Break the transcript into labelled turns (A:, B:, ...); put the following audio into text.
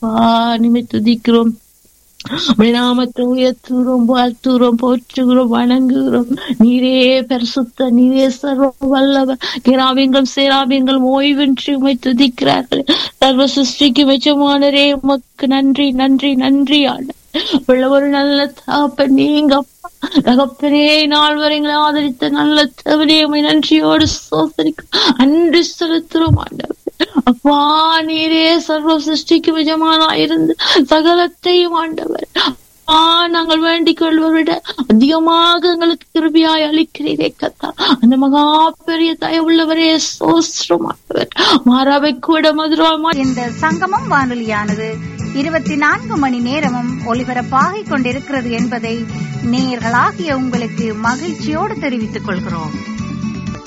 A: அப்பா நிமை துதிக்கிறோம் நாமத்தை உயர்த்துகிறோம் வாழ்த்துகிறோம் போற்றுகிறோம் வணங்குகிறோம் நீரே பரிசுத்த நீரே சர்வ வல்லவர் கிராமியங்களும் சேராமியங்களும் ஓய்வின்றி உமை துதிக்கிறார்கள் சர்வ சிருஷ்டிக்கு மெச்சமானரே உமக்கு நன்றி நன்றி நன்றி ஆண்டு உள்ள ஒரு நல்ல தாப்ப நீங்க தகப்பனே நாள் வரை எங்களை ஆதரித்த நல்ல தவறே உமை நன்றியோடு சோசரிக்கும் அன்று செலுத்துறோம் ஆண்டவர் அப்பா நீரே சர்வ சிருஷ்டிக்கு விஜமானா இருந்து சகலத்தையும் ஆண்டவர் ஆ நாங்கள் வேண்டிக் கொள்வதை விட அதிகமாக எங்களுக்கு கிருபியாய் அளிக்கிறீரே கத்தா அந்த மகா பெரிய தயவுள்ளவரே சோஸ்திரம் ஆண்டவர் மாறாவை கூட மதுரமா
B: இந்த சங்கமம் வானொலியானது இருபத்தி நான்கு மணி நேரமும் ஒலிபரப்பாகிக் கொண்டிருக்கிறது என்பதை நேயர்களாகிய உங்களுக்கு மகிழ்ச்சியோடு தெரிவித்துக் கொள்கிறோம்